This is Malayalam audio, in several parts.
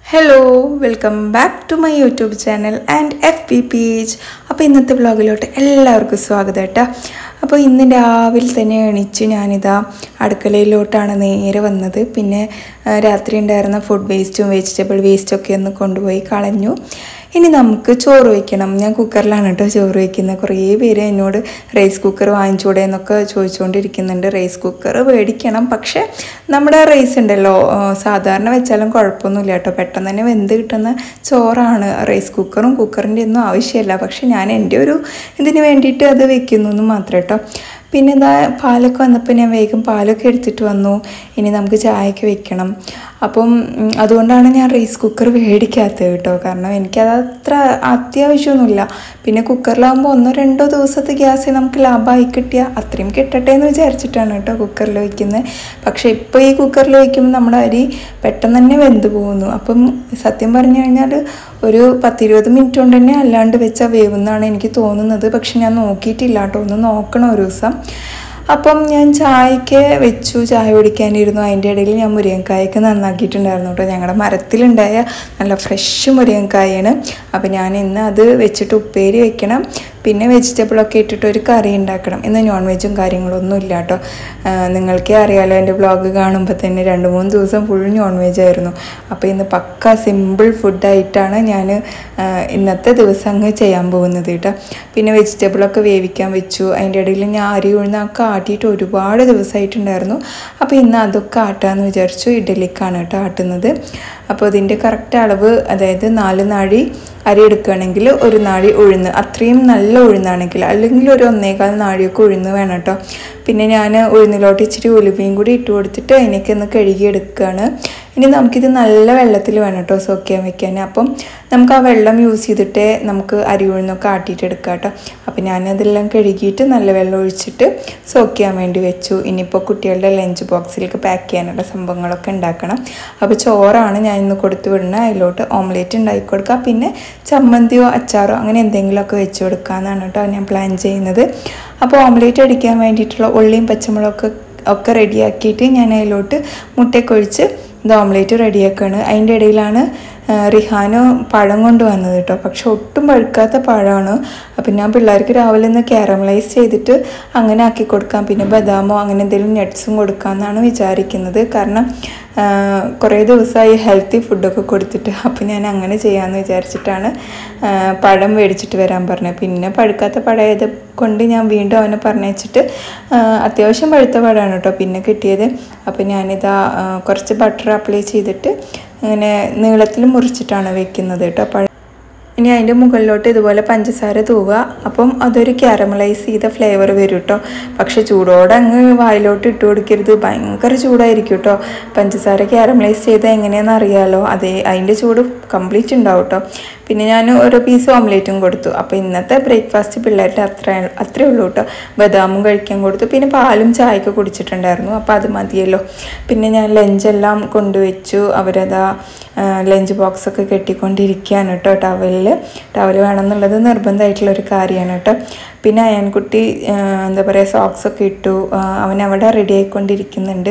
hello welcome back to my YouTube channel and F P page അപ്പോൾ ഇന്നത്തെ വ്ളോഗിലോട്ട് എല്ലാവർക്കും സ്വാഗതം കേട്ടോ അപ്പോൾ ഇന്ന് രാവിലെ തന്നെ എണീച്ച് ഞാനിതാ അടുക്കളയിലോട്ടാണ് നേരെ വന്നത് പിന്നെ ആ, രാത്രി ഉണ്ടായിരുന്ന ഫുഡ് വേസ്റ്റും വെജിറ്റബിൾ വേസ്റ്റും ഒക്കെ ഒന്ന് കൊണ്ടുപോയി കളഞ്ഞു ഇനി നമുക്ക് ചോറ് വയ്ക്കണം ഞാൻ കുക്കറിലാണ് കേട്ടോ ചോറ് വയ്ക്കുന്നത് കുറേ പേര് എന്നോട് റൈസ് കുക്കർ വാങ്ങിച്ചൂടെ എന്നൊക്കെ ചോദിച്ചുകൊണ്ടിരിക്കുന്നുണ്ട് റൈസ് കുക്കർ മേടിക്കണം പക്ഷേ നമ്മുടെ റൈസ് ഉണ്ടല്ലോ ആ, സാധാരണ വെച്ചാലും കുഴപ്പമൊന്നുമില്ല കേട്ടോ പെട്ടെന്ന് തന്നെ വെന്ത് കിട്ടുന്ന ചോറാണ് റൈസ് കുക്കറും കുക്കറിൻ്റെ ഒന്നും ആവശ്യമില്ല പക്ഷെ ഞാൻ എൻ്റെ ഒരു ഇതിന് വേണ്ടിയിട്ട് അത് വെക്കുന്നു എന്ന് മാത്രം കേട്ടോ പിന്നെ എന്താ പാലൊക്കെ വന്നപ്പോൾ ഞാൻ വേഗം പാലൊക്കെ എടുത്തിട്ട് വന്നു ഇനി നമുക്ക് ചായയൊക്കെ വെക്കണം അപ്പം ഉം, അതുകൊണ്ടാണ് ഞാൻ റൈസ് കുക്കർ മേടിക്കാത്തത് കേട്ടോ കാരണം എനിക്കത് അത്ര അത്യാവശ്യമൊന്നുമില്ല പിന്നെ കുക്കറിലാകുമ്പോൾ ഒന്നോ രണ്ടോ ദിവസത്തെ ഗ്യാസ് നമുക്ക് ലാഭമായി കിട്ടിയാൽ അത്രയും കിട്ടട്ടെ എന്ന് വിചാരിച്ചിട്ടാണ് കേട്ടോ കുക്കറിൽ വയ്ക്കുന്നത് പക്ഷേ ഇപ്പോൾ ഈ കുക്കറിൽ വയ്ക്കുമ്പോൾ നമ്മുടെ അരി പെട്ടെന്ന് തന്നെ വെന്ത് പോകുന്നു അപ്പം സത്യം പറഞ്ഞു കഴിഞ്ഞാൽ ഒരു പത്തിരുപത് മിനിറ്റ് കൊണ്ട് തന്നെ അല്ലാണ്ട് വെച്ചാൽ വേവുന്നാണ് എനിക്ക് തോന്നുന്നത് പക്ഷെ ഞാൻ നോക്കിയിട്ടില്ല കേട്ടോ ഒന്ന് നോക്കണം ഒരു ദിവസം അപ്പം ഞാൻ ചായക്ക് വെച്ചു ചായ കുടിക്കാനിരുന്നു അതിൻ്റെ ഇടയിൽ ഞാൻ മുരിങ്ങക്കായൊക്കെ നന്നാക്കിയിട്ടുണ്ടായിരുന്നു കേട്ടോ ഞങ്ങളുടെ മരത്തിലുണ്ടായ നല്ല ഫ്രഷ് മുരിങ്ങക്കായാണ് അപ്പം ഞാൻ ഇന്ന് അത് വെച്ചിട്ട് ഉപ്പേരി വെക്കണം പിന്നെ വെജിറ്റബിളൊക്കെ ഇട്ടിട്ട് ഒരു കറി ഉണ്ടാക്കണം ഇന്ന് നോൺ വെജും കാര്യങ്ങളൊന്നും ഇല്ല കേട്ടോ ആ, നിങ്ങൾക്കേ അറിയാലോ എൻ്റെ ബ്ലോഗ് കാണുമ്പോൾ തന്നെ രണ്ട് മൂന്ന് ദിവസം ഫുൾ നോൺ വെജ് ആയിരുന്നു അപ്പോൾ ഇന്ന് പക്ക സിമ്പിൾ ഫുഡായിട്ടാണ് ഞാൻ ഇന്നത്തെ ദിവസം അങ്ങ് ചെയ്യാൻ പോകുന്നത് കേട്ടോ പിന്നെ വെജിറ്റബിളൊക്കെ വേവിക്കാൻ വെച്ചു അതിൻ്റെ ഇടയിൽ ഞാൻ അരി ഉഴുന്നൊക്കെ ആട്ടിയിട്ട് ഒരുപാട് ദിവസമായിട്ടുണ്ടായിരുന്നു അപ്പോൾ ഇന്ന് അതൊക്കെ ആട്ടാന്ന് വിചാരിച്ചു ഇഡലിക്കാണ് കേട്ടോ ആട്ടുന്നത് അപ്പോൾ ഇതിൻ്റെ കറക്റ്റ് അളവ് അതായത് നാല് നാഴി അരി എടുക്കുകയാണെങ്കിൽ ഒരു നാഴി ഉഴുന്ന് അത്രയും നല്ല ഉഴുന്നാണെങ്കിൽ അല്ലെങ്കിൽ ഒരു ഒന്നേകാൽ നാഴിയൊക്കെ ഉഴുന്ന് വേണം കേട്ടോ പിന്നെ ഞാൻ ഉഴുന്നിലോട്ട് ഇച്ചിരി ഉലുവയും കൂടി ഇട്ട് കൊടുത്തിട്ട് അതിനൊക്കെ ഒന്ന് കഴുകി എടുക്കുകയാണ് ഇനി നമുക്കിത് നല്ല വെള്ളത്തിൽ വേണം കേട്ടോ സോക്ക് ചെയ്യാൻ വെക്കാൻ അപ്പം നമുക്ക് ആ വെള്ളം യൂസ് ചെയ്തിട്ട് നമുക്ക് അരി ഉഴുന്നൊക്കെ ആട്ടിയിട്ട് എടുക്കാം കേട്ടോ അപ്പം ഞാനതെല്ലാം കഴുകിയിട്ട് നല്ല വെള്ളം ഒഴിച്ചിട്ട് സോക്ക് ചെയ്യാൻ വേണ്ടി വെച്ചു ഇനിയിപ്പോൾ കുട്ടികളുടെ ലഞ്ച് ബോക്സിലേക്ക് പാക്ക് ചെയ്യാനുള്ള സംഭവങ്ങളൊക്കെ ഉണ്ടാക്കണം അപ്പോൾ ചോറാണ് ഞാൻ ഇന്ന് കൊടുത്തു വിടുന്നത് അതിലോട്ട് ഓംലേറ്റ് ഉണ്ടാക്കി കൊടുക്കുക പിന്നെ ചമ്മന്തിയോ അച്ചാറോ അങ്ങനെ എന്തെങ്കിലുമൊക്കെ വെച്ച് കൊടുക്കാമെന്നാണ് കേട്ടോ ഞാൻ പ്ലാൻ ചെയ്യുന്നത് അപ്പോൾ ഓംലേറ്റ് അടിക്കാൻ വേണ്ടിയിട്ടുള്ള ഉള്ളിയും പച്ചമുളകൊക്കെ ഒക്കെ റെഡിയാക്കിയിട്ട് ഞാൻ അതിലോട്ട് മുട്ടയൊക്കെ ഒഴിച്ച് ഇത് ഓംലേറ്റ് റെഡിയാക്കുകയാണ് അതിൻ്റെ ഇടയിലാണ് ആ, റിഹാന് പഴം കൊണ്ടുവന്നത് കേട്ടോ പക്ഷെ ഒട്ടും പഴുക്കാത്ത പഴമാണ് അപ്പം ഞാൻ പിള്ളേർക്ക് രാവിലെ ഒന്ന് കാരമലൈസ് ചെയ്തിട്ട് അങ്ങനെ ആക്കി കൊടുക്കാം പിന്നെ ബദാമോ അങ്ങനെ എന്തെങ്കിലും നട്ട്സും കൊടുക്കാമെന്നാണ് വിചാരിക്കുന്നത് കാരണം ആ, കുറേ ദിവസമായി ഹെൽത്തി ഫുഡൊക്കെ കൊടുത്തിട്ട് അപ്പം ഞാൻ അങ്ങനെ ചെയ്യാമെന്ന് വിചാരിച്ചിട്ടാണ് ആ, പഴം മേടിച്ചിട്ട് വരാൻ പറഞ്ഞത് പിന്നെ പഴുക്കാത്ത പഴയത് കൊണ്ട് ഞാൻ വീണ്ടും അവനെ പറഞ്ഞയച്ചിട്ട് ആ, അത്യാവശ്യം പഴുത്ത പഴമാണ് കേട്ടോ പിന്നെ കിട്ടിയത് അപ്പം ഞാനിതാ ആ, കുറച്ച് ബട്ടർ അപ്ലൈ ചെയ്തിട്ട് ഇങ്ങനെ നീളത്തിൽ മുറിച്ചിട്ടാണ് വെക്കുന്നത് കേട്ടോ പഴം ഇനി അതിൻ്റെ മുകളിലോട്ട് ഇതുപോലെ പഞ്ചസാര തൂവുക അപ്പം അതൊരു കാരമലൈസ് ചെയ്ത ഫ്ലേവർ വരും കേട്ടോ പക്ഷെ ചൂടോടെ അങ്ങ് വായിലോട്ട് ഇട്ട് കൊടുക്കരുത് ഭയങ്കര ചൂടായിരിക്കും കേട്ടോ പഞ്ചസാര കാരമലൈസ് ചെയ്ത് എങ്ങനെയാണെന്ന് അറിയാലോ അതേ അതിൻ്റെ ചൂട് കംപ്ലീറ്റ് ഉണ്ടാവും കേട്ടോ പിന്നെ ഞാൻ ഓരോ പീസ് ഓംലേറ്റും കൊടുത്തു അപ്പോൾ ഇന്നത്തെ ബ്രേക്ക്ഫാസ്റ്റ് പിള്ളേരുടെ അത്ര അത്രേ ഉള്ളൂ കേട്ടോ ബദാമും കഴിക്കാൻ കൊടുത്തു പിന്നെ പാലും ചായയൊക്കെ കുടിച്ചിട്ടുണ്ടായിരുന്നു അപ്പോൾ അത് മതിയല്ലോ പിന്നെ ഞാൻ ലഞ്ചെല്ലാം കൊണ്ടുവച്ചു അവരതാ ലഞ്ച് ബോക്സൊക്കെ കെട്ടിക്കൊണ്ടിരിക്കുകയാണ് കേട്ടോ ടവലിൽ ടവൽ വേണമെന്നുള്ളത് നിർബന്ധമായിട്ടുള്ള ഒരു കാര്യമാണ് കേട്ടോ പിന്നെ അയൻകുട്ടി ആ, എന്താ പറയുക സോക്സൊക്കെ ഇട്ടു ആ, അവൻ അവിടെ റെഡി ആയിക്കൊണ്ടിരിക്കുന്നുണ്ട്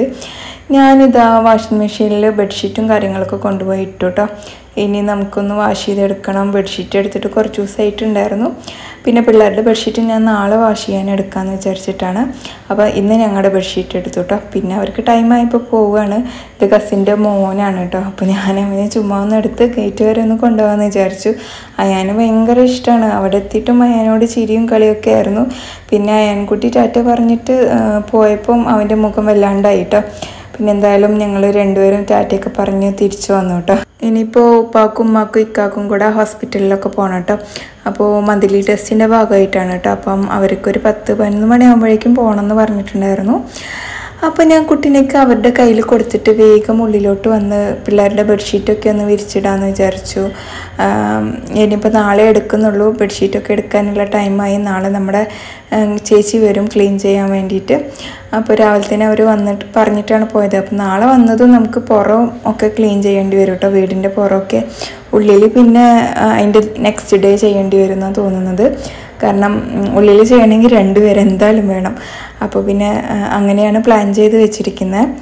ഞാനിതാ വാഷിംഗ് മെഷീനിൽ ബെഡ്ഷീറ്റും കാര്യങ്ങളൊക്കെ കൊണ്ടുപോയി ഇട്ടു കേട്ടോ ഇനി നമുക്കൊന്ന് വാഷ് ചെയ്തെടുക്കണം ബെഡ്ഷീറ്റ് എടുത്തിട്ട് കുറച്ച് ദിവസമായിട്ടുണ്ടായിരുന്നു പിന്നെ പിള്ളേരുടെ ബെഡ്ഷീറ്റ് ഞാൻ നാളെ വാഷ് ചെയ്യാൻ എടുക്കാമെന്ന് വിചാരിച്ചിട്ടാണ് അപ്പോൾ ഇന്ന് ഞങ്ങളുടെ ബെഡ്ഷീറ്റ് എടുത്തു കേട്ടോ പിന്നെ അവർക്ക് ടൈമായപ്പോൾ പോവുകയാണ് ഇത് കസിൻ്റെ മോനാണ് കേട്ടോ അപ്പോൾ ഞാൻ അവനെ ചുമ്മാ ഒന്ന് എടുത്ത് ഗേറ്റ് വരെ ഒന്ന് കൊണ്ടുപോകാമെന്ന് വിചാരിച്ചു അയാന് ഭയങ്കര ഇഷ്ടമാണ് അവിടെ എത്തിയിട്ടും അയാനോട് ചിരിയും കളിയൊക്കെ ആയിരുന്നു പിന്നെ അയാൻകുട്ടി ടാറ്റ പറഞ്ഞിട്ട് ആ, പോയപ്പം അവൻ്റെ മുഖം വല്ലാണ്ടായി കേട്ടോ പിന്നെ എന്തായാലും ഞങ്ങൾ രണ്ടുപേരും ടാറ്റയൊക്കെ പറഞ്ഞ് തിരിച്ചു വന്നു കേട്ടോ ഇനിയിപ്പോൾ ഉപ്പാക്കും ഉമ്മാക്കും ഇക്കാക്കും കൂടെ ഹോസ്പിറ്റലിലൊക്കെ പോകണം കേട്ടോ അപ്പോൾ മന്ത്ലി ടെസ്റ്റിൻ്റെ ഭാഗമായിട്ടാണ് കേട്ടോ അപ്പം അവർക്കൊരു പത്ത് പതിനൊന്ന് മണിയാകുമ്പോഴേക്കും പോകണമെന്ന് പറഞ്ഞിട്ടുണ്ടായിരുന്നു അപ്പോൾ ഞാൻ കുട്ടീനൊക്കെ അവരുടെ കയ്യിൽ കൊടുത്തിട്ട് വേഗം ഉള്ളിലോട്ട് വന്ന് പിള്ളേരുടെ ബെഡ്ഷീറ്റൊക്കെ ഒന്ന് വിരിച്ചിടാമെന്ന് വിചാരിച്ചു ആം, ഇനിയിപ്പോൾ നാളെ എടുക്കുന്നുള്ളൂ ബെഡ്ഷീറ്റൊക്കെ എടുക്കാനുള്ള ടൈമായി നാളെ നമ്മുടെ ഉം, ചേച്ചി വരും ക്ലീൻ ചെയ്യാൻ വേണ്ടിയിട്ട് അപ്പോൾ രാവിലെ തന്നെ അവർ വന്നിട്ട് പറഞ്ഞിട്ടാണ് പോയത് അപ്പോൾ നാളെ വന്നതും നമുക്ക് പുറം ഒക്കെ ക്ലീൻ ചെയ്യേണ്ടി വരും കേട്ടോ വീടിൻ്റെ പുറമൊക്കെ ഉള്ളിൽ പിന്നെ ആ, അതിൻ്റെ നെക്സ്റ്റ് ഡേ ചെയ്യേണ്ടി വരും എന്നാണ് തോന്നുന്നത് കാരണം ഉള്ളിൽ ചെയ്യണമെങ്കിൽ രണ്ടുപേര് എന്തായാലും വേണം അപ്പോൾ പിന്നെ ആ, അങ്ങനെയാണ് പ്ലാൻ ചെയ്ത് വെച്ചിരിക്കുന്നത്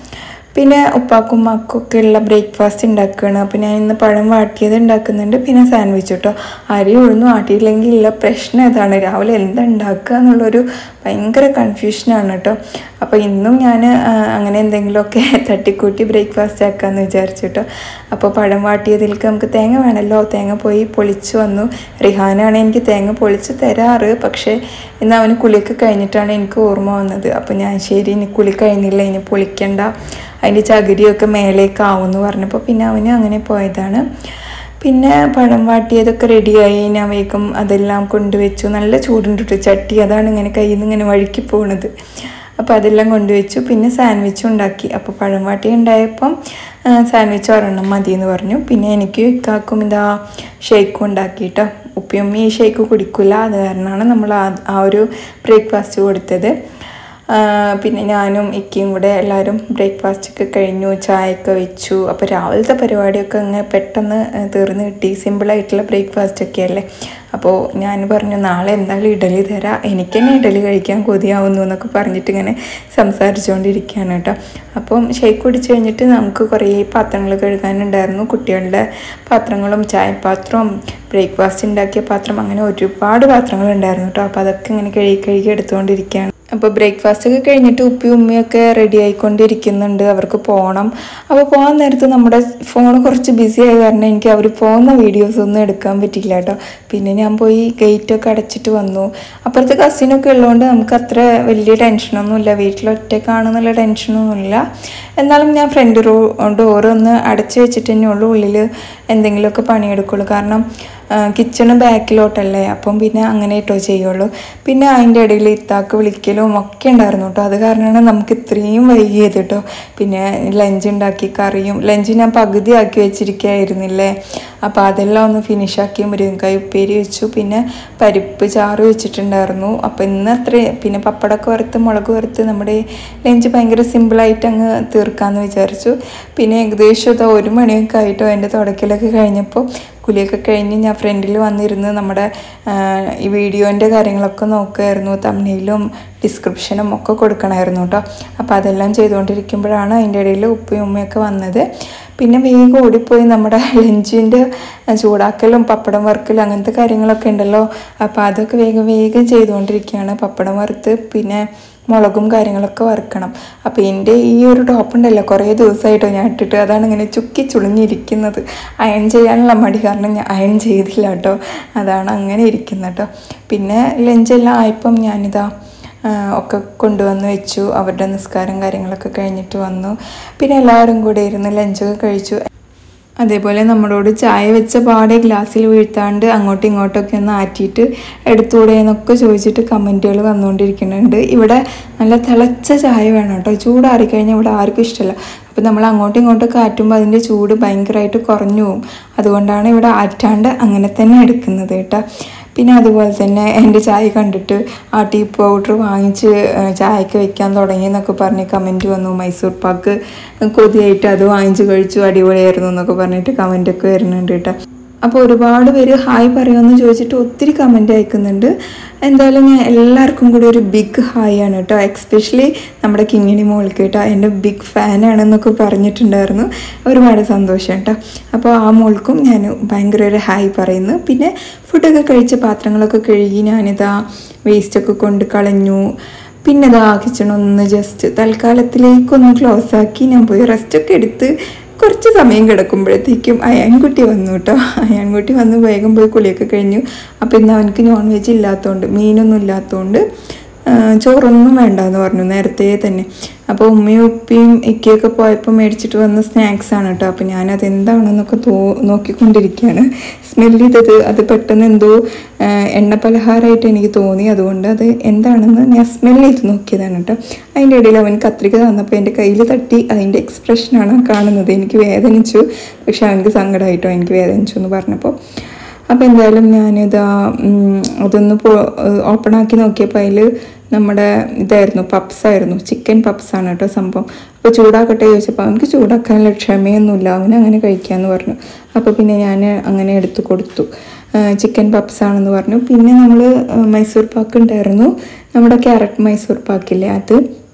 പിന്നെ ഉപ്പാക്കും ഉമ്മാക്കും ഒക്കെ ഉള്ള ബ്രേക്ക്ഫാസ്റ്റ് ഉണ്ടാക്കുകയാണ് അപ്പോൾ ഞാൻ ഇന്ന് പഴം വാട്ടിയത് ഉണ്ടാക്കുന്നുണ്ട് പിന്നെ സാൻഡ്വിച്ച് കേട്ടോ അരി ഉഴുന്നും ആട്ടിയില്ലെങ്കിൽ ഉള്ള പ്രശ്നം ഇതാണ് രാവിലെ എന്താ ഉണ്ടാക്കുക എന്നുള്ളൊരു ഭയങ്കര കൺഫ്യൂഷനാണ് കേട്ടോ അപ്പോൾ ഇന്നും ഞാൻ അങ്ങനെ എന്തെങ്കിലുമൊക്കെ തട്ടിക്കൂട്ടി ബ്രേക്ക്ഫാസ്റ്റ് ആക്കാമെന്ന് വിചാരിച്ചു കേട്ടോ അപ്പോൾ പഴം വാട്ടിയതിലേക്ക് നമുക്ക് തേങ്ങ വേണമല്ലോ തേങ്ങ പോയി പൊളിച്ചു വന്നു റിഹാനാണ് എനിക്ക് തേങ്ങ പൊളിച്ച് തരാറ് പക്ഷേ ഇന്ന് അവന് കുളിയൊക്കെ കഴിഞ്ഞിട്ടാണ് എനിക്ക് ഓർമ്മ വന്നത് അപ്പോൾ ഞാൻ ശരി ഇനി കുളി കഴിഞ്ഞില്ല ഇനി പൊളിക്കണ്ട അതിൻ്റെ ചകിരിയൊക്കെ മേലേക്ക് ആവുമെന്ന് പറഞ്ഞപ്പോൾ പിന്നെ അവന് അങ്ങനെ പോയതാണ് പിന്നെ പഴം വാട്ടിയതൊക്കെ റെഡിയായി ഞാൻ വേഗം അതെല്ലാം കൊണ്ടുവച്ചു നല്ല ചൂടുണ്ട് കേട്ടോ ചട്ടി അതാണ് ഇങ്ങനെ കയ്യിൽ നിന്ന് ഇങ്ങനെ വഴുക്കി പോണത് അപ്പോൾ അതെല്ലാം കൊണ്ടുവച്ചു പിന്നെ സാൻഡ്വിച്ചും ഉണ്ടാക്കി അപ്പോൾ പഴം വാട്ടി ഉണ്ടായപ്പം സാൻഡ്വിച്ച് ഒരെണ്ണം മതി എന്ന് പറഞ്ഞു പിന്നെ എനിക്ക് ഇക്കാക്കും ഇതാ ഷേക്കും ഉണ്ടാക്കി കേട്ടോ ഉപ്പിയമ്മി ഈ ഷേക്ക് കുടിക്കില്ല അത് കാരണമാണ് നമ്മൾ ആ ആ ഒരു ബ്രേക്ക്ഫാസ്റ്റ് കൊടുത്തത് ആ, പിന്നെ ഞാനും ഇക്കയും കൂടെ എല്ലാവരും ബ്രേക്ക്ഫാസ്റ്റ് ഒക്കെ കഴിഞ്ഞു ചായയൊക്കെ വെച്ചു അപ്പോൾ രാവിലത്തെ പരിപാടിയൊക്കെ അങ്ങ് പെട്ടെന്ന് ഏ, തീർന്ന് കിട്ടി സിമ്പിളായിട്ടുള്ള ബ്രേക്ക്ഫാസ്റ്റ് ഒക്കെ അല്ലേ അപ്പോൾ ഞാൻ പറഞ്ഞു നാളെ എന്തായാലും ഇഡലി തരാം എനിക്ക് തന്നെ ഇഡലി കഴിക്കാൻ കൊതിയാവുന്നു എന്നൊക്കെ പറഞ്ഞിട്ട് ഇങ്ങനെ സംസാരിച്ചുകൊണ്ടിരിക്കുകയാണ് കേട്ടോ അപ്പം ഷേക്ക് കുടിച്ച് കഴിഞ്ഞിട്ട് നമുക്ക് കുറേ പാത്രങ്ങൾ കഴുകാനുണ്ടായിരുന്നു കുട്ടികളുടെ പാത്രങ്ങളും ചായപാത്രവും ബ്രേക്ക്ഫാസ്റ്റ് ഉണ്ടാക്കിയ പാത്രം അങ്ങനെ ഒരുപാട് പാത്രങ്ങൾ ഉണ്ടായിരുന്നു കേട്ടോ അപ്പോൾ അതൊക്കെ ഇങ്ങനെ കഴുകി കഴുകി എടുത്തുകൊണ്ടിരിക്കുകയാണ് അപ്പോൾ ബ്രേക്ക്ഫാസ്റ്റ് ഒക്കെ കഴിഞ്ഞിട്ട് ഉപ്പി ഉമ്മയൊക്കെ റെഡി ആയിക്കൊണ്ടിരിക്കുന്നുണ്ട് അവർക്ക് പോകണം അപ്പോൾ പോകാൻ നേരത്ത് നമ്മുടെ ഫോൺ കുറച്ച് ബിസി ആയ കാരണം എനിക്ക് അവർ പോകുന്ന വീഡിയോസ് ഒന്നും എടുക്കാൻ പറ്റില്ല കേട്ടോ പിന്നെ ഞാൻ പോയി ഗേറ്റൊക്കെ അടച്ചിട്ട് വന്നു അപ്പുറത്തെ കസിനൊക്കെ ഉള്ളതുകൊണ്ട് നമുക്ക് അത്ര വലിയ ടെൻഷനൊന്നുമില്ല വീട്ടിൽ ഒറ്റക്കാണെന്നുള്ള ടെൻഷനൊന്നുമില്ല എന്നാലും ഞാൻ ഫ്രണ്ട് റോ ഡോറ് ഒന്ന് അടച്ചു വെച്ചിട്ട് തന്നെ ഉള്ളൂ ഉള്ളിൽ എന്തെങ്കിലുമൊക്കെ പണിയെടുക്കുള്ളൂ കാരണം കിച്ചണ് ബാക്കിലോട്ടല്ലേ അപ്പം പിന്നെ അങ്ങനെ കേട്ടോ ചെയ്യുള്ളൂ പിന്നെ അതിൻ്റെ ഇടയിൽ ഇത്താക്ക് വിളിക്കലും ഒക്കെ ഉണ്ടായിരുന്നു കേട്ടോ അത് കാരണമാണ് നമുക്ക് ഇത്രയും വൈകിയത് കേട്ടോ പിന്നെ ലഞ്ച് ഉണ്ടാക്കി കറിയും ലഞ്ച് ഞാൻ പകുതി ആക്കി വെച്ചിരിക്കുകയായിരുന്നില്ലേ അപ്പോൾ അതെല്ലാം ഒന്ന് ഫിനിഷാക്കി മുരുങ്ങക്കായ ഉപ്പേരി വെച്ചു പിന്നെ പരിപ്പ് ചാറ് വെച്ചിട്ടുണ്ടായിരുന്നു അപ്പോൾ ഇന്ന് അത്ര പിന്നെ പപ്പടമൊക്കെ വറുത്ത് മുളക് വറുത്ത് നമ്മുടെ ലഞ്ച് ഭയങ്കര സിമ്പിളായിട്ട് അങ്ങ് തീർക്കാമെന്ന് വിചാരിച്ചു പിന്നെ ഏകദേശം ഇതാ ഒരു മണിയൊക്കെ ആയിട്ടോ എൻ്റെ തുടക്കലൊക്കെ കഴിഞ്ഞപ്പോൾ കുളിയൊക്കെ കഴിഞ്ഞ് ഞാൻ ഫ്രണ്ടിൽ വന്നിരുന്ന് നമ്മുടെ ആ, ഈ വീഡിയോൻ്റെ കാര്യങ്ങളൊക്കെ നോക്കുമായിരുന്നു തമ്മിലും ഡിസ്ക്രിപ്ഷനും ഒക്കെ കൊടുക്കണമായിരുന്നു കേട്ടോ അപ്പോൾ അതെല്ലാം ചെയ്തുകൊണ്ടിരിക്കുമ്പോഴാണ് അതിൻ്റെ ഇടയിൽ ഉപ്പയും ഉമ്മയൊക്കെ വന്നത് പിന്നെ വേഗം ഓടിപ്പോയി നമ്മുടെ ലഞ്ചിൻ്റെ ചൂടാക്കലും പപ്പടം വറുക്കലും അങ്ങനത്തെ കാര്യങ്ങളൊക്കെ ഉണ്ടല്ലോ അപ്പോൾ അതൊക്കെ വേഗം വേഗം ചെയ്തുകൊണ്ടിരിക്കുകയാണ് പപ്പടം വറുത്ത് പിന്നെ മുളകും കാര്യങ്ങളൊക്കെ വറുക്കണം അപ്പോൾ എൻ്റെ ഈ ഒരു ടോപ്പ് ഉണ്ടല്ലോ കുറേ ദിവസമായിട്ടോ ഞാൻ ഇട്ടിട്ട് അതാണ് ഇങ്ങനെ ചുക്കി ചുളിഞ്ഞിരിക്കുന്നത് അയൺ ചെയ്യാനുള്ള മടി കാരണം ഞാൻ അയൺ ചെയ്തില്ല കേട്ടോ അതാണ് അങ്ങനെ ഇരിക്കുന്നത് കേട്ടോ പിന്നെ ലഞ്ചെല്ലാം ആയപ്പം ഞാനിതാ ആ, ഒക്കെ കൊണ്ടുവന്ന് വെച്ചു അവരുടെ നിസ്കാരം കാര്യങ്ങളൊക്കെ കഴിഞ്ഞിട്ട് വന്നു പിന്നെ എല്ലാവരും കൂടെ ഇരുന്ന് ലഞ്ചൊക്കെ കഴിച്ചു അതേപോലെ നമ്മളോട് ചായ വെച്ച പാടെ ഗ്ലാസ്സിൽ വീഴ്ത്താണ്ട് അങ്ങോട്ടും ഇങ്ങോട്ടൊക്കെ ഒന്ന് ആറ്റിയിട്ട് എടുത്തുകൂടെ എന്നൊക്കെ ചോദിച്ചിട്ട് കമൻറ്റുകൾ വന്നുകൊണ്ടിരിക്കുന്നുണ്ട് ഇവിടെ നല്ല തിളച്ച ചായ വേണം കേട്ടോ ചൂടാറിക്കഴിഞ്ഞാൽ ഇവിടെ ആർക്കും ഇഷ്ടമല്ല അപ്പോൾ നമ്മൾ അങ്ങോട്ടും ഇങ്ങോട്ടൊക്കെ ആറ്റുമ്പോൾ അതിൻ്റെ ചൂട് ഭയങ്കരമായിട്ട് കുറഞ്ഞു പോകും അതുകൊണ്ടാണ് ഇവിടെ ആറ്റാണ്ട് അങ്ങനെ തന്നെ എടുക്കുന്നത് കേട്ടോ പിന്നെ അതുപോലെ തന്നെ എൻ്റെ ചായ കണ്ടിട്ട് ആ ടീ പൗഡർ വാങ്ങിച്ച് ആ, ചായക്ക് വെക്കാൻ തുടങ്ങി എന്നൊക്കെ പറഞ്ഞ് കമൻറ്റ് വന്നു മൈസൂർ പാക്ക് കൊതിയായിട്ട് അത് വാങ്ങിച്ച് കഴിച്ചു അടിപൊളിയായിരുന്നു എന്നൊക്കെ പറഞ്ഞിട്ട് കമൻറ്റൊക്കെ വരുന്നുണ്ട് കേട്ടോ അപ്പോൾ ഒരുപാട് പേര് ഹായ് പറയുമെന്ന് ചോദിച്ചിട്ട് ഒത്തിരി കമൻറ്റ് അയക്കുന്നുണ്ട് എന്തായാലും ഞാൻ എല്ലാവർക്കും കൂടി ഒരു ബിഗ് ഹായ് ആണ് കേട്ടോ എക്സ്പെഷ്യലി നമ്മുടെ കിങ്ങിണി മോൾക്ക് കേട്ടോ എൻ്റെ ബിഗ് ഫാനാണെന്നൊക്കെ പറഞ്ഞിട്ടുണ്ടായിരുന്നു ഒരുപാട് സന്തോഷം കേട്ടോ അപ്പോൾ ആ മോൾക്കും ഞാൻ ഭയങ്കര ഒരു ഹായ് പറയുന്നു പിന്നെ ഫുഡൊക്കെ കഴിച്ച പാത്രങ്ങളൊക്കെ കഴുകി ഞാനിതാ വേസ്റ്റൊക്കെ കൊണ്ട് കളഞ്ഞു പിന്നെ ഇതാ കിച്ചൺ ഒന്ന് ജസ്റ്റ് തൽക്കാലത്തിലേക്കൊന്ന് ക്ലോസ് ആക്കി ഞാൻ പോയി റെസ്റ്റൊക്കെ എടുത്ത് കുറച്ച് സമയം കിടക്കുമ്പോഴത്തേക്കും അയാൻകുട്ടി വന്നു കേട്ടോ അയാൻകുട്ടി വന്ന് വേഗം പോയി കുളിയൊക്കെ കഴിഞ്ഞു അപ്പോൾ ഇന്ന് അവനക്ക് നോൺ വെജ് ഇല്ലാത്തതുകൊണ്ട് മീനൊന്നും ഇല്ലാത്തതുകൊണ്ട് ആ, ചോറൊന്നും വേണ്ട എന്ന് പറഞ്ഞു നേരത്തെ തന്നെ അപ്പോൾ ഉമ്മയും ഉപ്പയും ഇക്കയൊക്കെ പോയപ്പോൾ മേടിച്ചിട്ട് വന്ന സ്നാക്സ് ആണ് കേട്ടോ അപ്പോൾ ഞാനത് എന്താണെന്നൊക്കെ തോ നോക്കിക്കൊണ്ടിരിക്കുകയാണ് സ്മെൽ ചെയ്തത് അത് പെട്ടെന്ന് എന്തോ ആ, എണ്ണ പലഹാരമായിട്ട് എനിക്ക് തോന്നി അതുകൊണ്ട് അത് എന്താണെന്ന് ഞാൻ സ്മെൽ ചെയ്ത് നോക്കിയതാണ് കേട്ടോ അതിൻ്റെ ഇടയിൽ അവൻ കത്രിക തന്നപ്പോൾ എൻ്റെ കയ്യിൽ തട്ടി അതിൻ്റെ എക്സ്പ്രഷനാണ് കാണുന്നത് എനിക്ക് വേദനിച്ചു പക്ഷെ അവനക്ക് സങ്കടമായിട്ടോ എനിക്ക് വേദനിച്ചു എന്ന് പറഞ്ഞപ്പോൾ അപ്പോൾ എന്തായാലും ഞാനിതാ ഉം, അതൊന്ന് ഓപ്പൺ ആക്കി നോക്കിയപ്പോൾ അതിൽ നമ്മുടെ ഇതായിരുന്നു പപ്സ് ആയിരുന്നു ചിക്കൻ പപ്സ് ആണ് കേട്ടോ സംഭവം അപ്പോൾ ചൂടാക്കട്ടെ ചോദിച്ചപ്പോൾ അവനക്ക് ചൂടാക്കാനുള്ള ക്ഷമയൊന്നുമില്ല അവൻ അങ്ങനെ കഴിക്കാമെന്ന് പറഞ്ഞു അപ്പോൾ പിന്നെ ഞാൻ അങ്ങനെ എടുത്തു കൊടുത്തു ചിക്കൻ പപ്സ് ആണെന്ന് പറഞ്ഞു പിന്നെ നമ്മൾ മൈസൂർ പാക്ക് ഉണ്ടായിരുന്നു നമ്മുടെ ക്യാരറ്റ് മൈസൂർ പാക്കില്ലേ അത്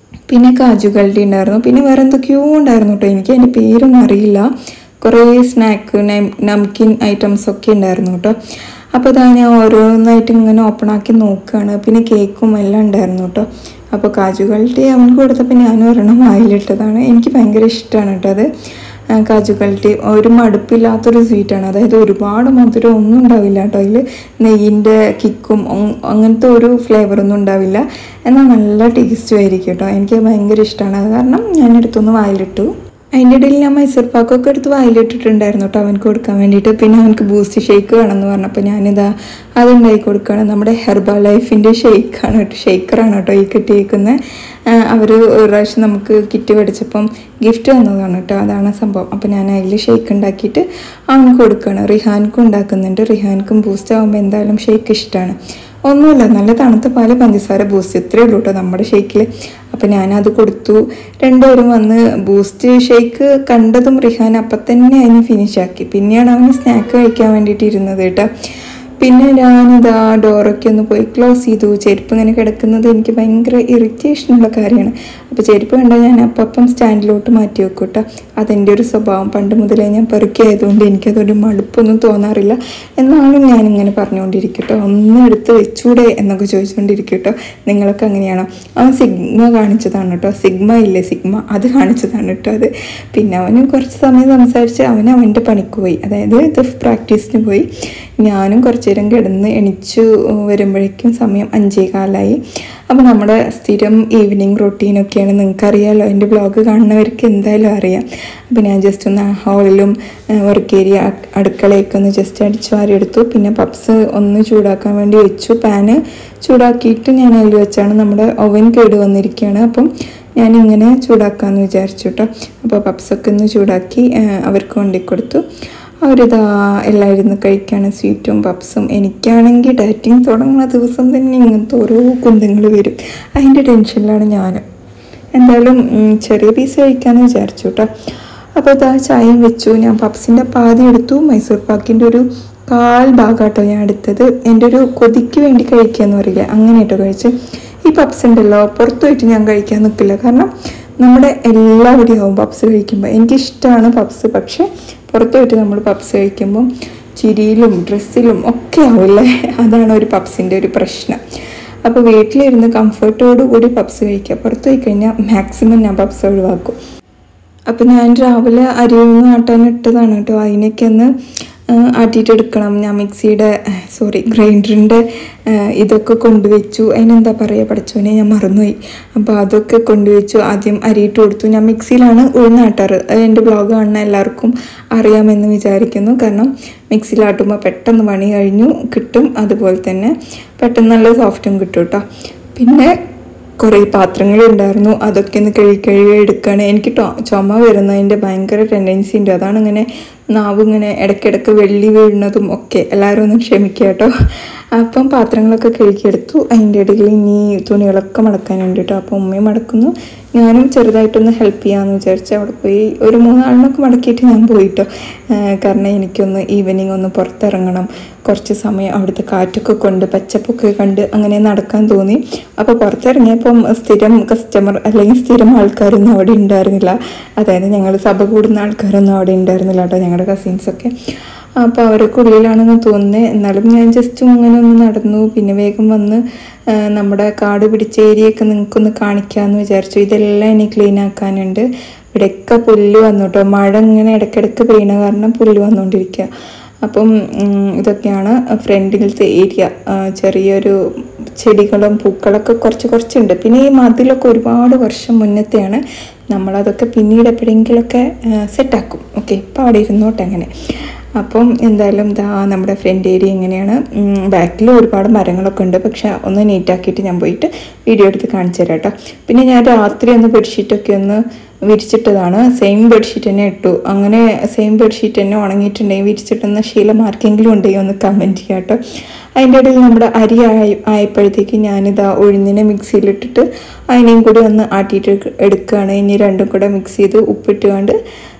പിന്നെ കാജുകളുടെ ഉണ്ടായിരുന്നു പിന്നെ വേറെ എന്തൊക്കെയോ ഉണ്ടായിരുന്നു കേട്ടോ എനിക്ക് അതിൻ്റെ പേരൊന്നും അറിയില്ല കുറേ സ്നാക്ക് നംകിൻ ഐറ്റംസ് ഒക്കെ ഉണ്ടായിരുന്നു കേട്ടോ അപ്പോൾ ഇതാ ഞാൻ ഓരോന്നായിട്ട് ഇങ്ങനെ ഓപ്പൺ ആക്കി നോക്കുകയാണ് പിന്നെ കേക്കും എല്ലാം ഉണ്ടായിരുന്നു കേട്ടോ അപ്പോൾ കാജുകളുടെ അവനക്ക് കൊടുത്തപ്പോൾ ഞാനും ഒരെണ്ണം വായിലിട്ടതാണ് എനിക്ക് ഭയങ്കര ഇഷ്ടമാണ് കേട്ടോ അത് ആ, കാജുകളുടെ ഒരു മടുപ്പില്ലാത്തൊരു സ്വീറ്റാണ് അതായത് ഒരുപാട് മധുരം ഒന്നും ഉണ്ടാവില്ല കേട്ടോ അതിൽ നെയ്യിൻ്റെ കിക്കും അങ്ങനത്തെ ഒരു ഫ്ലേവറൊന്നും ഉണ്ടാവില്ല എന്നാൽ നല്ല ടേസ്റ്റും ആയിരിക്കും കേട്ടോ എനിക്ക് ഭയങ്കര ഇഷ്ടമാണ് അത് കാരണം ഞാൻ എടുത്തൊന്ന് വായിലിട്ടു അതിൻ്റെ ഇടയിൽ ഞാൻ മൈസൂർ പാക്കൊക്കെ എടുത്ത് വായിലിട്ടിട്ടുണ്ടായിരുന്നു കേട്ടോ അവനക്ക് കൊടുക്കാൻ വേണ്ടിയിട്ട് പിന്നെ അവനക്ക് ബൂസ്റ്റ് ഷേക്ക് വേണമെന്ന് പറഞ്ഞപ്പോൾ ഞാനിതാ അതുണ്ടാക്കി കൊടുക്കുകയാണ് നമ്മുടെ ഹെർബ ലൈഫിൻ്റെ ഷേക്കാണ് കേട്ടോ ഷേക്കറാണ് കേട്ടോ ഈ കിട്ടിയേക്കുന്നത് അവർ ഒരു പ്രാവശ്യം നമുക്ക് കിറ്റ് മേടിച്ചപ്പം ഗിഫ്റ്റ് തന്നതാണ് കേട്ടോ അതാണ് സംഭവം അപ്പോൾ ഞാൻ അതിൽ ഷേക്ക് ഉണ്ടാക്കിയിട്ട് അവനക്ക് കൊടുക്കുകയാണ് റിഹാൻക്കും ഉണ്ടാക്കുന്നുണ്ട് റിഹാൻക്കും ബൂസ്റ്റ് ആകുമ്പോൾ എന്തായാലും ഷേക്ക് ഇഷ്ടമാണ് ഒന്നുമില്ല നല്ല തണുത്ത പാല് പഞ്ചസാര ബൂസ്റ്റ് ഇത്രയേ ഉള്ളൂ കേട്ടോ നമ്മുടെ ഷേക്കിൽ അപ്പം ഞാനത് കൊടുത്തു രണ്ടുപേരും വന്ന് ബൂസ്റ്റ് ഷേക്ക് കണ്ടതും റിഹാൻ അപ്പം തന്നെ അതിന് ഫിനിഷ് ആക്കി പിന്നെയാണ് അവന് സ്നാക്ക് കഴിക്കാൻ വേണ്ടിയിട്ട് ഇരുന്നത് കേട്ടോ പിന്നെ ഞാനിതാ ഡോറൊക്കെ ഒന്ന് പോയി ക്ലോസ് ചെയ്തു ചെരുപ്പ് ഇങ്ങനെ കിടക്കുന്നത് എനിക്ക് ഭയങ്കര ഇറിറ്റേഷനുള്ള കാര്യമാണ് അപ്പോൾ ചെരുപ്പ് കണ്ടാൽ ഞാൻ അപ്പം സ്റ്റാൻഡിലോട്ട് മാറ്റി വെക്കും കേട്ടോ അതെൻ്റെ ഒരു സ്വഭാവം പണ്ട് മുതലേ ഞാൻ പെറുക്കിയായതുകൊണ്ട് എനിക്കതൊരു മടുപ്പൊന്നും തോന്നാറില്ല എന്നാലും ഞാനിങ്ങനെ പറഞ്ഞുകൊണ്ടിരിക്കും കേട്ടോ ഒന്ന് എടുത്ത് വെച്ചൂടെ എന്നൊക്കെ ചോദിച്ചുകൊണ്ടിരിക്കും കേട്ടോ നിങ്ങളൊക്കെ അങ്ങനെയാണോ അവൻ സിഗ്മ കാണിച്ചതാണ് കേട്ടോ സിഗ്മ ഇല്ലേ സിഗ്മ അത് കാണിച്ചതാണ് കേട്ടോ അത് പിന്നെ അവന് കുറച്ച് സമയം സംസാരിച്ച് അവൻ അവൻ്റെ പണിക്ക് പോയി അതായത് ഇത് പ്രാക്ടീസിന് പോയി ഞാനും കുറച്ച് നേരം കിടന്ന് എണിച്ചു വരുമ്പോഴേക്കും സമയം അഞ്ചേ കാലായി അപ്പോൾ നമ്മുടെ സ്ഥിരം ഈവനിങ് റൊട്ടീനൊക്കെയാണ് നിങ്ങൾക്കറിയാമല്ലോ എൻ്റെ ബ്ലോഗ് കാണുന്നവർക്ക് എന്തായാലും അറിയാം അപ്പോൾ ഞാൻ ജസ്റ്റ് ഒന്ന് ഹാളിലും വർക്ക് ഏരിയ അടുക്കളയൊക്കെ ഒന്ന് ജസ്റ്റ് അടിച്ചു വാരി എടുത്തു പിന്നെ പപ്സ് ഒന്ന് ചൂടാക്കാൻ വേണ്ടി വെച്ചു പാന് ചൂടാക്കിയിട്ട് ഞാൻ അതിൽ വെച്ചാണ് നമ്മുടെ ഓവൻ കേട് വന്നിരിക്കുകയാണ് അപ്പം ഞാനിങ്ങനെ ചൂടാക്കാമെന്ന് വിചാരിച്ചു കേട്ടോ അപ്പോൾ പപ്സൊക്കെ ഒന്ന് ചൂടാക്കി ആ, അവർക്ക് കൊണ്ടു കൊടുത്തു അവരിതാ എല്ലാം ഇരുന്ന് കഴിക്കുകയാണ് സ്വീറ്റും പപ്സും എനിക്കാണെങ്കിൽ ഡയറ്റിങ് തുടങ്ങുന്ന ദിവസം തന്നെ ഇങ്ങനത്തെ ഓരോ കുന്തങ്ങൾ വരും അതിൻ്റെ ടെൻഷനിലാണ് ഞാനും എന്തായാലും ഉം, ചെറിയ പീസ് കഴിക്കാമെന്ന് വിചാരിച്ചു കേട്ടോ അപ്പോൾ ഇതാ ചായയും വെച്ചു ഞാൻ പപ്സിൻ്റെ പാതി എടുത്തു മൈസൂർ പാക്കിൻ്റെ ഒരു കാൽ ഭാഗമാട്ടോ ഞാൻ എടുത്തത് എൻ്റെ ഒരു കൊതിക്ക് വേണ്ടി കഴിക്കുക എന്ന് പറയില്ല അങ്ങനെ കേട്ടോ കഴിച്ച് ഈ പപ്സ് ഉണ്ടല്ലോ പുറത്തു പോയിട്ട് ഞാൻ കഴിക്കാൻ നിൽക്കില്ല കാരണം നമ്മുടെ എല്ലാവിടെയും ആവും പപ്സ് കഴിക്കുമ്പോൾ എനിക്കിഷ്ടമാണ് പപ്സ് പക്ഷേ പുറത്തു പോയിട്ട് നമ്മൾ പപ്സ് കഴിക്കുമ്പോൾ ചിരിയിലും ഡ്രസ്സിലും ഒക്കെ ആവില്ലേ അതാണ് ഒരു പപ്സിൻ്റെ ഒരു പ്രശ്നം അപ്പോൾ വീട്ടിലിരുന്ന് കംഫർട്ടോടു കൂടി പപ്സ് കഴിക്കുക പുറത്ത് പോയി കഴിഞ്ഞാൽ മാക്സിമം ഞാൻ പപ്സ് ഒഴിവാക്കും അപ്പം ഞാൻ രാവിലെ അരിയൊന്ന് ആട്ടാൻ ഇട്ടതാണ് കേട്ടോ അതിനൊക്കെ ഒന്ന് ആ, ആട്ടിയിട്ടെടുക്കണം ഞാൻ മിക്സിയുടെ സോറി ഗ്രൈൻഡറിൻ്റെ ഇതൊക്കെ കൊണ്ടുവച്ചു അതിനെന്താ പറയുക പഠിച്ചോനെ ഞാൻ മറന്നുപോയി അപ്പോൾ അതൊക്കെ കൊണ്ടുവച്ചു ആദ്യം അരിയിട്ട് കൊടുത്തു ഞാൻ മിക്സിയിലാണ് ഉഴുന്നാട്ടാറ് അത് എൻ്റെ ബ്ലോഗ് കാണുന്ന എല്ലാവർക്കും അറിയാമെന്ന് വിചാരിക്കുന്നു കാരണം മിക്സിയിലാട്ടുമ്പോൾ പെട്ടെന്ന് പണി കഴിഞ്ഞു കിട്ടും അതുപോലെ തന്നെ പെട്ടെന്ന് നല്ല സോഫ്റ്റും കിട്ടും കേട്ടോ പിന്നെ കുറേ പാത്രങ്ങളുണ്ടായിരുന്നു അതൊക്കെ ഒന്ന് കഴുകി കഴുകി എടുക്കുകയാണ് എനിക്ക് ടൊ ചുമ വരുന്നതിൻ്റെ ഭയങ്കര ടെൻഡൻസി ഉണ്ട് അതാണ് ഇങ്ങനെ നാവ് ഇങ്ങനെ ഇടയ്ക്കിടയ്ക്ക് വെള്ളി വീഴുന്നതും ഒക്കെ എല്ലാവരും ഒന്ന് ക്ഷമിക്കുക കേട്ടോ അപ്പം പാത്രങ്ങളൊക്കെ കഴുകിയെടുത്തു അതിൻ്റെ ഇടയിൽ ഇനി തുണികളൊക്കെ മടക്കാനുണ്ട് കേട്ടോ അപ്പോൾ ഉമ്മയും മടക്കുന്നു ഞാനും ചെറുതായിട്ടൊന്ന് ഹെൽപ്പ് ചെയ്യാമെന്ന് വിചാരിച്ച് അവിടെ പോയി ഒരു മൂന്നാളിനൊക്കെ മടക്കിയിട്ട് ഞാൻ പോയിട്ടോ കാരണം എനിക്കൊന്ന് ഈവനിങ് ഒന്ന് പുറത്തിറങ്ങണം കുറച്ച് സമയം അവിടുത്തെ കാറ്റൊക്കെ കൊണ്ട് പച്ചപ്പൊക്കെ കണ്ട് അങ്ങനെ നടക്കാൻ തോന്നി അപ്പോൾ പുറത്തിറങ്ങിയപ്പം സ്ഥിരം കസ്റ്റമർ അല്ലെങ്കിൽ സ്ഥിരം ആൾക്കാരൊന്നും അവിടെ ഉണ്ടായിരുന്നില്ല അതായത് ഞങ്ങൾ സഭ കൂടുന്ന ആൾക്കാരൊന്നും അവിടെ ഉണ്ടായിരുന്നില്ല കേട്ടോ ഞങ്ങളുടെ കസിൻസൊക്കെ അപ്പോൾ അവരൊക്കെ ഉള്ളിലാണെന്ന് തോന്നുന്നത് എന്നാലും ഞാൻ ജസ്റ്റ് ഇങ്ങനെ ഒന്ന് നടന്നു പിന്നെ വേഗം വന്ന് ആ, നമ്മുടെ കാട് പിടിച്ച ഏരിയയൊക്കെ നിങ്ങൾക്കൊന്ന് കാണിക്കാമെന്ന് വിചാരിച്ചു ഇതെല്ലാം ഇനി ക്ലീൻ ആക്കാനുണ്ട് ഇവിടെയൊക്കെ പുല്ല് വന്നു കേട്ടോ മഴ ഇങ്ങനെ ഇടയ്ക്കിടയ്ക്ക് പെയ്യണ കാരണം പുല്ല് വന്നുകൊണ്ടിരിക്കുക അപ്പം ഉം, ഇതൊക്കെയാണ് ഫ്രണ്ടിലത്തെ ഏരിയ ആ, ചെറിയൊരു ചെടികളും പൂക്കളൊക്കെ കുറച്ച് കുറച്ചുണ്ട് പിന്നെ ഈ മതിലൊക്കെ ഒരുപാട് വർഷം മുന്നത്തെയാണ് നമ്മളതൊക്കെ പിന്നീട് എപ്പോഴെങ്കിലുമൊക്കെ സെറ്റാക്കും ഓക്കെ ഇപ്പോൾ അവിടെ ഇരുന്നോട്ടെ അങ്ങനെ അപ്പം എന്തായാലും ദാ നമ്മുടെ ഫ്രണ്ട് ഏരിയ ഇങ്ങനെയാണ് ബാക്കിൽ ഒരുപാട് മരങ്ങളൊക്കെ ഉണ്ട് പക്ഷെ ഒന്ന് നീറ്റാക്കിയിട്ട് ഞാൻ പോയിട്ട് വീഡിയോ എടുത്ത് കാണിച്ചു തരാം കേട്ടോ പിന്നെ ഞാൻ രാത്രി ഒന്ന് ബെഡ്ഷീറ്റൊക്കെ ഒന്ന് വിരിച്ചിട്ടതാണ് സെയിം ബെഡ്ഷീറ്റ് തന്നെ ഇട്ടു അങ്ങനെ സെയിം ബെഡ്ഷീറ്റ് തന്നെ ഉണങ്ങിയിട്ടുണ്ടെങ്കിൽ വിരിച്ചിട്ടുന്ന ശീലം ആർക്കെങ്കിലും ഉണ്ടെങ്കിൽ ഒന്ന് കമൻറ്റ് ചെയ്യാം കേട്ടോ അതിൻ്റെ ഇടയിൽ നമ്മുടെ അരി ആയി ആയപ്പോഴത്തേക്ക് ഞാനിതാ ഉഴുന്നിനെ മിക്സിയിലിട്ടിട്ട് അതിനെയും കൂടി ഒന്ന് ആട്ടിയിട്ട് എടുക്കുകയാണ് ഇനി രണ്ടും കൂടെ മിക്സ് ചെയ്ത് ഉപ്പിട്ടുകൊണ്ട്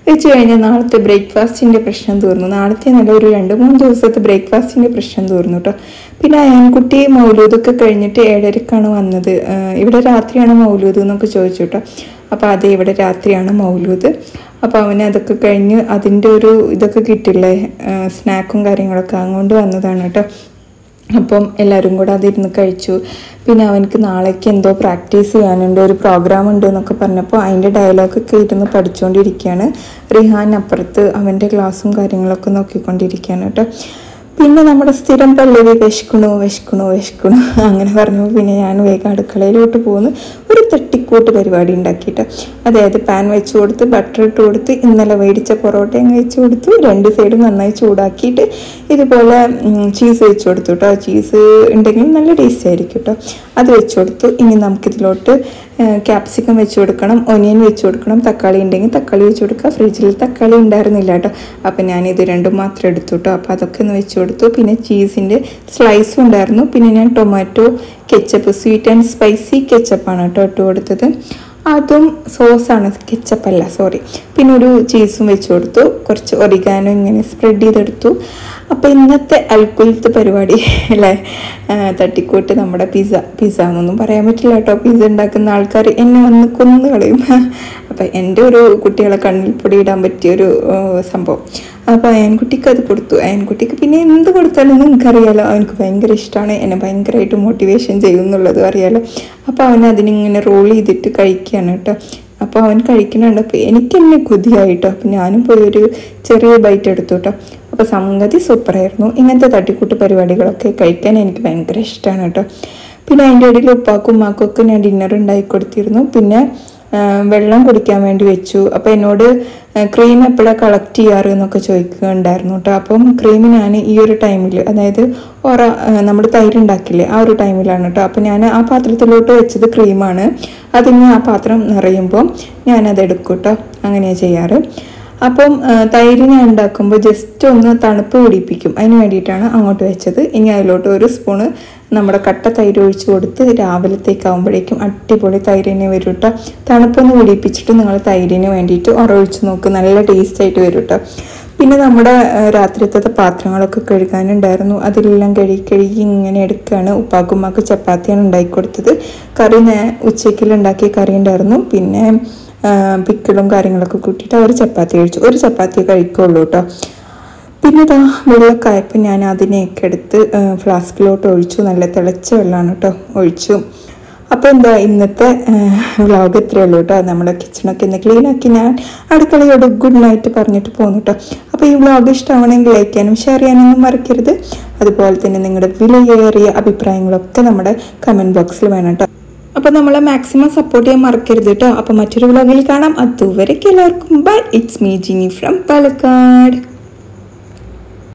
വെച്ച് കഴിഞ്ഞാൽ നാളത്തെ ബ്രേക്ക്ഫാസ്റ്റിൻ്റെ പ്രശ്നം തീർന്നു നാളത്തെ നല്ല ഒരു രണ്ട് മൂന്ന് ദിവസത്തെ ബ്രേക്ക്ഫാസ്റ്റിൻ്റെ പ്രശ്നം തീർന്നു കേട്ടോ പിന്നെ അയൻകുട്ടി മൗലൂദൊക്കെ കഴിഞ്ഞിട്ട് ഏഴരക്കാണ് വന്നത് ആ, ഇവിടെ രാത്രിയാണ് മൗലൂദ് എന്നൊക്കെ ചോദിച്ചു കേട്ടോ അപ്പോൾ അതെ ഇവിടെ രാത്രിയാണ് മൗലൂദ് അപ്പോൾ അവന് അതൊക്കെ കഴിഞ്ഞ് അതിൻ്റെ ഒരു ഇതൊക്കെ കിട്ടില്ലേ ആ, സ്നാക്കും കാര്യങ്ങളൊക്കെ അങ്ങോട്ട് വന്നതാണ് കേട്ടോ അപ്പം എല്ലാവരും കൂടെ അതിരുന്ന് കഴിച്ചു പിന്നെ അവനക്ക് നാളേക്ക് എന്തോ പ്രാക്ടീസ് ചെയ്യാനുണ്ട് ഒരു പ്രോഗ്രാം ഉണ്ട് എന്നൊക്കെ പറഞ്ഞപ്പോൾ അതിൻ്റെ ഡയലോഗൊക്കെ ഇരുന്ന് പഠിച്ചുകൊണ്ടിരിക്കുകയാണ് റിഹാൻ അപ്പുറത്ത് അവൻ്റെ ക്ലാസ്സും കാര്യങ്ങളൊക്കെ നോക്കിക്കൊണ്ടിരിക്കുകയാണ് കേട്ടോ പിന്നെ നമ്മുടെ സ്ഥിരം പല്ലവി വിശക്കണു വിശക്കണു വിശക്കണു അങ്ങനെ പറഞ്ഞപ്പോൾ പിന്നെ ഞാൻ വേഗം അടുക്കളയിലോട്ട് പോകുന്നു ഒരു തട്ടിക്കൂട്ട് പരിപാടി ഉണ്ടാക്കിയിട്ട് അതായത് പാൻ വെച്ച് കൊടുത്ത് ബട്ടർ ഇട്ട് കൊടുത്ത് ഇന്നലെ മേടിച്ച പൊറോട്ടയും വെച്ച് കൊടുത്തു രണ്ട് സൈഡും നന്നായി ചൂടാക്കിയിട്ട് ഇതുപോലെ ചീസ് വെച്ച് കൊടുത്തു കേട്ടോ ചീസ് ഉണ്ടെങ്കിൽ നല്ല ടേസ്റ്റ് ആയിരിക്കും കേട്ടോ അത് വെച്ച് കൊടുത്തു ഇനി നമുക്കിതിലോട്ട് ക്യാപ്സിക്കം വെച്ച് കൊടുക്കണം ഒനിയൻ വെച്ച് കൊടുക്കണം തക്കാളി ഉണ്ടെങ്കിൽ തക്കാളി വെച്ച് കൊടുക്കുക ഫ്രിഡ്ജിൽ തക്കാളി ഉണ്ടായിരുന്നില്ല കേട്ടോ അപ്പം ഞാൻ ഇത് രണ്ടും മാത്രം എടുത്തു കേട്ടോ അപ്പോൾ അതൊക്കെ ഒന്ന് വെച്ച് കൊടുത്തു പിന്നെ ചീസിൻ്റെ സ്ലൈസും ഉണ്ടായിരുന്നു പിന്നെ ഞാൻ tomato ketchup sweet and spicy കെച്ചപ്പാണ് കേട്ടോ ഇട്ട് കൊടുത്തത് അതും സോസാണ് കെച്ചപ്പല്ല സോറി പിന്നെ ഒരു ചീസും വെച്ച് കൊടുത്തു കുറച്ച് ഒറിഗാനോ ഇങ്ങനെ സ്പ്രെഡ് ചെയ്തെടുത്തു അപ്പോൾ ഇന്നത്തെ അൽക്കുലത്തെ പരിപാടി അല്ലേ ആ, തട്ടിക്കൂട്ട് നമ്മുടെ പിസ്സ പിസ്സ എന്നൊന്നും പറയാൻ പറ്റില്ല കേട്ടോ പിസ്സ ഉണ്ടാക്കുന്ന ആൾക്കാർ എന്നെ വന്ന് കൊന്നു കളയും അപ്പം എൻ്റെ ഒരു കുട്ടികളെ കണ്ണിൽ പൊടി ഇടാൻ പറ്റിയൊരു ആ, സംഭവം അപ്പോൾ അയൻകുട്ടിക്ക് അത് കൊടുത്തു അയൻകുട്ടിക്ക് പിന്നെ എന്ത് കൊടുത്താലും നിങ്ങൾക്കറിയാലോ അവനക്ക് ഭയങ്കര ഇഷ്ടമാണ് എന്നെ ഭയങ്കരമായിട്ട് മോട്ടിവേഷൻ ചെയ്യും എന്നുള്ളതും അറിയാലോ അപ്പോൾ അവൻ അതിനിങ്ങനെ റോൾ ചെയ്തിട്ട് കഴിക്കുകയാണ് കേട്ടോ അപ്പോൾ അവൻ കഴിക്കുന്നുണ്ടപ്പോൾ എനിക്ക് തന്നെ കൊതിയായിട്ടോ അപ്പോൾ ഞാനും പോയി ഒരു ചെറിയ ബൈറ്റ് എടുത്തു കേട്ടോ അപ്പോൾ സംഗതി സൂപ്പറായിരുന്നു ഇങ്ങനത്തെ തട്ടിക്കൂട്ട് പരിപാടികളൊക്കെ കഴിക്കാൻ എനിക്ക് ഭയങ്കര ഇഷ്ടമാണ് കേട്ടോ പിന്നെ അതിൻ്റെ ഇടയിൽ ഉപ്പാക്കും ഉമ്മാക്കും ഒക്കെ ഞാൻ ഡിന്നർ ഉണ്ടാക്കി കൊടുത്തിരുന്നു പിന്നെ ആ, വെള്ളം കുടിക്കാൻ വേണ്ടി വെച്ചു അപ്പോൾ എന്നോട് ക്രീം എപ്പോഴാണ് കളക്ട് ചെയ്യാറ് എന്നൊക്കെ ചോദിക്കുകയുണ്ടായിരുന്നു കേട്ടോ അപ്പം ക്രീം ഞാൻ ഈ ഒരു ടൈമിൽ അതായത് ഒറ നമ്മൾ തൈര് ഉണ്ടാക്കില്ലേ ആ ഒരു ടൈമിലാണ് കേട്ടോ അപ്പോൾ ഞാൻ ആ പാത്രത്തിലോട്ട് വെച്ചത് ക്രീമാണ് അതിന് ആ പാത്രം നിറയുമ്പോൾ ഞാനത് എടുക്കും കേട്ടോ അങ്ങനെയാണ് ചെയ്യാറ് അപ്പം ആ, തൈര് ഞാൻ ഉണ്ടാക്കുമ്പോൾ ജസ്റ്റ് ഒന്ന് തണുപ്പ് പിടിപ്പിക്കും അതിന് വേണ്ടിയിട്ടാണ് അങ്ങോട്ട് വെച്ചത് ഇനി അതിലോട്ട് ഒരു സ്പൂണ് നമ്മുടെ കട്ട തൈര് ഒഴിച്ച് കൊടുത്ത് രാവിലത്തേക്കാവുമ്പോഴേക്കും അടിപൊളി തൈരിനെ വരും കേട്ടോ തണുപ്പൊന്ന് പിടിപ്പിച്ചിട്ട് നിങ്ങൾ തൈരിന് വേണ്ടിയിട്ട് ഉറവൊഴിച്ച് നോക്ക് നല്ല ടേസ്റ്റ് ആയിട്ട് വരും കേട്ടോ പിന്നെ നമ്മുടെ ആ, രാത്രിയത്തെ പാത്രങ്ങളൊക്കെ കഴുകാനുണ്ടായിരുന്നു അതിലെല്ലാം കഴുകി കഴുകി ഇങ്ങനെ എടുക്കുകയാണ് ഉപ്പാക്കും ഉമ്മാക്കും ചപ്പാത്തിയാണ് ഉണ്ടാക്കി കൊടുത്തത് കറി നേ- ഉച്ചയ്ക്കിൽ ഉണ്ടാക്കിയ കറി ഉണ്ടായിരുന്നു പിന്നെ ആ, പിക്കിളും കാര്യങ്ങളൊക്കെ കൂട്ടിയിട്ട് അവർ ചപ്പാത്തി കഴിച്ചു ഒരു ചപ്പാത്തി കഴിക്കുള്ളൂ കേട്ടോ പിന്നെ ഇതാ വെള്ളമൊക്കെ ആയപ്പോൾ ഞാൻ അതിനെയൊക്കെ എടുത്ത് ആ, ഫ്ലാസ്കിലോട്ട് ഒഴിച്ചു നല്ല തിളച്ച വെള്ളമാണ് കേട്ടോ ഒഴിച്ചു അപ്പോൾ എന്താ ഇന്നത്തെ വ്ളോഗ് ഇത്രയേ ഉള്ളൂ കേട്ടോ നമ്മുടെ കിച്ചണൊക്കെ ഒന്ന് ക്ലീൻ ആക്കി ഞാൻ അടുക്കളയോട് ഗുഡ് നൈറ്റ് പറഞ്ഞിട്ട് പോന്നു കേട്ടോ അപ്പോൾ ഈ വ്ളോഗ് ഇഷ്ടമാണെങ്കിൽ ലൈക്ക് ചെയ്യാനും ഷെയർ ചെയ്യാനൊന്നും മറക്കരുത് അതുപോലെ തന്നെ നിങ്ങളുടെ വിലയേറിയ അഭിപ്രായങ്ങളൊക്കെ നമ്മുടെ കമൻറ്റ് ബോക്സിൽ വേണം കേട്ടോ അപ്പോൾ നമ്മളെ മാക്സിമം സപ്പോർട്ട് ചെയ്യാൻ മറക്കരുത് കേട്ടോ അപ്പോൾ മറ്റൊരു വ്ളോഗിൽ കാണാം അതുവരെയ്ക്ക് എല്ലാവർക്കും bye it's me Jini from Palakkad